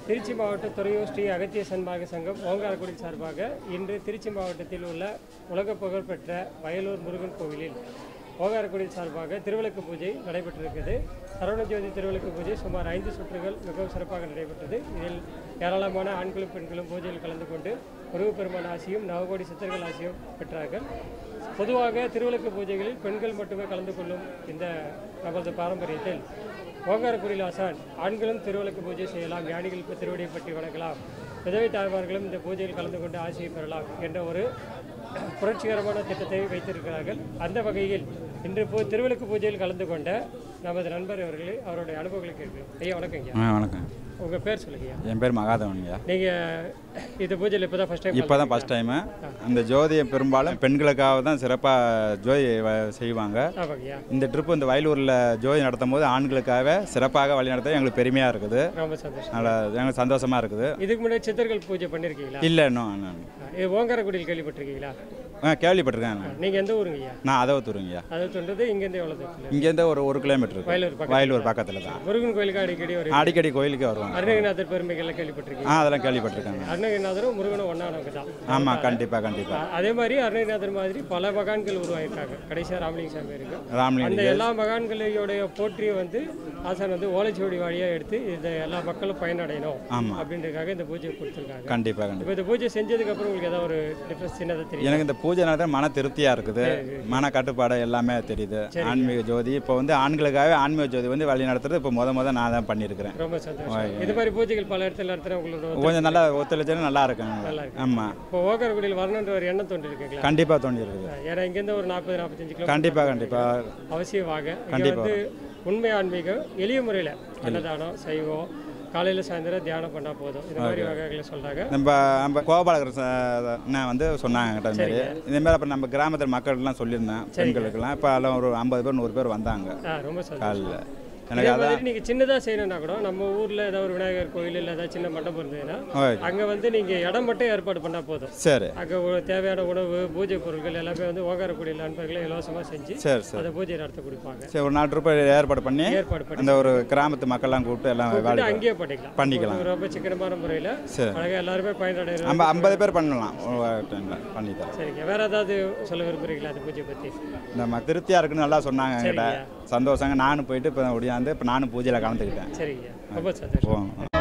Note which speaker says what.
Speaker 1: திருச்சி மாவட்ட துறையூர் ஸ்ரீ அகத்திய சன்மார்க்க சங்கம் ஓங்காரக்குடி சார்பாக இன்று திருச்சி மாவட்டத்தில் உள்ள உலக புகழ்பெற்ற வயலூர் முருகன் கோவிலில் ஓங்காரக்குடி சார்பாக திருவிளக்கு பூஜை நடைபெற்றிருக்கிறது சரவணஜோதி திருவிளக்கு பூஜை சுமார் ஐந்து சுற்றுகள் மிகவும் சிறப்பாக நடைபெற்றது இதில் ஏராளமான ஆண்களும் பெண்களும் பூஜையில் கலந்து கொண்டு முருகப்பெருமான் ஆசியும் நவகோடி சித்தர்கள் ஆசியும் பெற்றார்கள் பொதுவாக திருவிளக்கு பூஜைகளில் பெண்கள் மட்டுமே கலந்து கொள்ளும் இந்த நமது பாரம்பரியத்தில் ஓங்காரக்குடியில் ஆசான் ஆண்களும் திருவிளக்கு பூஜை செய்யலாம் ஞானிகள் இப்ப திருவடியை பற்றி வணங்கலாம் விதவை தாய்மார்களும் இந்த பூஜையில் கலந்து கொண்டு ஆசையை பெறலாம் என்ற ஒரு புரட்சிகரமான திட்டத்தை வைத்திருக்கிறார்கள் அந்த வகையில் இன்று பூ திருவிளக்கு பூஜையில் கலந்து கொண்ட நமது நண்பர் அவர்களை அவருடைய அனுபவங்களை கேட்கிறோம் ஐயா வணக்கங்க
Speaker 2: ஆ வணக்கம்
Speaker 1: உங்கள் பேர் சொல்லுங்கய்யா
Speaker 2: என் பேர் மகாதவன்யா
Speaker 1: நீங்கள் இந்த பூஜையில் இப்போ தான் ஃபஸ்ட் டைம்
Speaker 2: இப்போ தான் ஃபஸ்ட் டைமு அந்த ஜோதியை பெரும்பாலும் பெண்களுக்காக தான் சிறப்பாக ஜோதி வ- செய்வாங்க
Speaker 1: ஆமாங்கய்யா
Speaker 2: இந்த ட்ரிப்பு இந்த வயலூரில் ஜோதி நடத்தும் போது ஆண்களுக்காக சிறப்பாக வழி நடத்த எங்களுக்கு பெருமையாக இருக்குது
Speaker 1: ரொம்ப சந்தோஷம்
Speaker 2: நல்லா எங்களுக்கு சந்தோஷமாக இருக்குது
Speaker 1: இதுக்கு முன்னாடி சித்தர்கள் பூஜை பண்ணியிருக்கீங்களா
Speaker 2: இல்லை இன்னும் இன்னும்.
Speaker 1: இது ஓங்காரக்குடியில் கேள்விப்பட்டிருக்கீங்களா
Speaker 2: ஆ கேள்விப்பட்டிருக்கேன் நான்.
Speaker 1: நீங்கள் எந்த ஊருங்கய்யா
Speaker 2: நான் அதை தூருங்கய்யா
Speaker 1: அதை தொண்டது இங்கேருந்து எவ்வளோ தூரத்தில்
Speaker 2: இங்கேருந்து ஒரு ஒரு கிலோமீட்டர் இருக்கு
Speaker 1: வயலூர் பக்கம்
Speaker 2: வயலூர் பக்கத்தில் தான்
Speaker 1: முருகன் கோயிலுக்கு அடிக்கடி ஒரு
Speaker 2: அடிக்கடி கோயிலுக்கு வருவாங்க
Speaker 1: அருணகிரிநாதர் பெருமைகள்லாம்
Speaker 2: ஆ
Speaker 1: கேள்விப்பட்டிருக்கீங்க
Speaker 2: அதெல்லாம் கேள்விப்பட்டிருக்காங்க
Speaker 1: அருணகிரிநாதரும் முருகனும் ஒன்றானவங்க தான்
Speaker 2: ஆமாம் கண்டிப்பாக கண்டிப்பாக
Speaker 1: அ- அதே மாதிரி அருணகிரிநாதர் மாதிரி பல மகான்கள் உருவாகிருக்காங்க கடைசியாக ராமலிங்க சாமி இருக்கு அந்த
Speaker 2: ராமலிங்க
Speaker 1: எல்லா மகான்களையோடைய போற்றியை வந்து ஆசான் வந்து ஓலைச்சுவடி வழியாக எடுத்து இந்த எல்லா மக்களும் பயனடையணும்
Speaker 2: ஆமாம்
Speaker 1: அப்படின்றதுக்காக இந்த பூஜையை கொடுத்துருக்காங்க
Speaker 2: கண்டிப்பாக கண்டிப்பாக
Speaker 1: இப்போ இந்த பூஜை செஞ்சதுக்கு அப்புறம் உங்களுக்கு ஏதாவது ஒரு டிஃப்ரென்ஸ் சின்னதாக தெரியும்
Speaker 2: எனக்கு இந்த பூஜை நடத்த மன திருப்தியாக இருக்குது மன கட்டுப்பாடு எல்லாமே தெரியுது ஆன்மீக ஜோதி இப்போ வந்து ஆண்களுக்காகவே ஆன்மீக ஜோதி வந்து வழி நடத்துறது இப்போ முத முத நான் தான் பண்ணியிருக்கிறேன்
Speaker 1: ரொம்ப சந்தோஷம் இது மாதிரி பூஜைகள் பல இடத்துல நடத்துகிற உங்களோட
Speaker 2: கொஞ்சம் நல்லா ஒத்துழைச்சா நல்லா இருக்குங்க
Speaker 1: நல்லா இருக்கு.
Speaker 2: ஆமாம்
Speaker 1: இப்போ ஓகரக்குடியில் வரணுன்ற ஒரு எண்ணம் தோன்றி இருக்குங்களா
Speaker 2: கண்டிப்பாக தோண்டி இருக்குது
Speaker 1: ஏன்னா இங்கேருந்து ஒரு நாற்பது நாற்பத்தஞ்சு கிலோ
Speaker 2: கண்டிப்பாக கண்டிப்பாக
Speaker 1: அவசியமாக இங்கே வந்து உண்மை ஆன்மீகம் எளிய முறையில் அன்னதானம் சைவம் காலையில் சாயந்தரம் தியானம் பண்ணால் போதும் இந்த மாதிரி வகைகளை சொல்கிறாங்க
Speaker 2: நம்ம நம்ம கோபாலகர் அண்ணன் வந்து சொன்னாங்க என்கிட்ட இந்த மாதிரி இதே மாதிரி அப்புறம் நம்ம கிராமத்தில் மக்கள்லாம் சொல்லியிருந்தேன் பெண்களுக்கெல்லாம் இப்போ அதில் ஒரு ஐம்பது பேர் நூறு பேர் வந்தாங்க
Speaker 1: ஆ ரொம்ப சந்தோஷம்
Speaker 2: காலில்
Speaker 1: இதே
Speaker 2: எனக்கு அதான்
Speaker 1: மாதிரி நீங்கள் சின்னதாக செய்யணும்னா கூட நம்ம ஊரில் ஏதாவது ஒரு விநாயகர் கோயில் இல்லை ஏதாவது சின்ன மண்டபம் இருந்ததுன்னா
Speaker 2: ஓகே
Speaker 1: அங்கே வந்து நீங்கள் இடம் மட்டும் ஏற்பாடு பண்ணால் போதும்
Speaker 2: சரி
Speaker 1: அங்கே தேவையான உணவு பூஜை பொருட்கள் எல்லாமே வந்து ஓகாரக்குடி நண்பர்களை இலவசமாக செஞ்சு
Speaker 2: சரி சரி
Speaker 1: அதை பூஜை நடத்த கொடுப்பாங்க
Speaker 2: சரி ஒரு நாலு ரூபாய் ஏற்பாடு பண்ணி
Speaker 1: ஏற்பாடு பண்ணி
Speaker 2: அந்த ஒரு கிராமத்து மக்கள்லாம் கூப்பிட்டு எல்லாம்
Speaker 1: கூப்பிட்டு
Speaker 2: வேலை
Speaker 1: அங்கேயே பண்ணிக்கலாம்
Speaker 2: பண்ணிக்கலாம்.
Speaker 1: ஒரு ரொம்ப சிக்கனமான முறையில்
Speaker 2: சரி
Speaker 1: அழகாக எல்லாருமே பயனடைகிற
Speaker 2: நம்ம ஐம்பது பேர் பண்ணலாம் ஒரு டைமில் பண்ணி தரோம்
Speaker 1: சரிங்க வேற ஏதாவது சொல்ல விரும்புறீங்களா அந்த பூஜை பற்றி
Speaker 2: நம்ம திருப்தியாக இருக்குன்னு நல்லா சொன்னாங்க என்கிட்ட சந்தோஷங்க நானும் போயிட்டு இப்போ ஒடியாந்து இப்போ நானும் பூஜையில் கலந்துக்கிட்டேன்
Speaker 1: சரிங்க ரொம்ப சந்தோஷம்
Speaker 2: போவோம்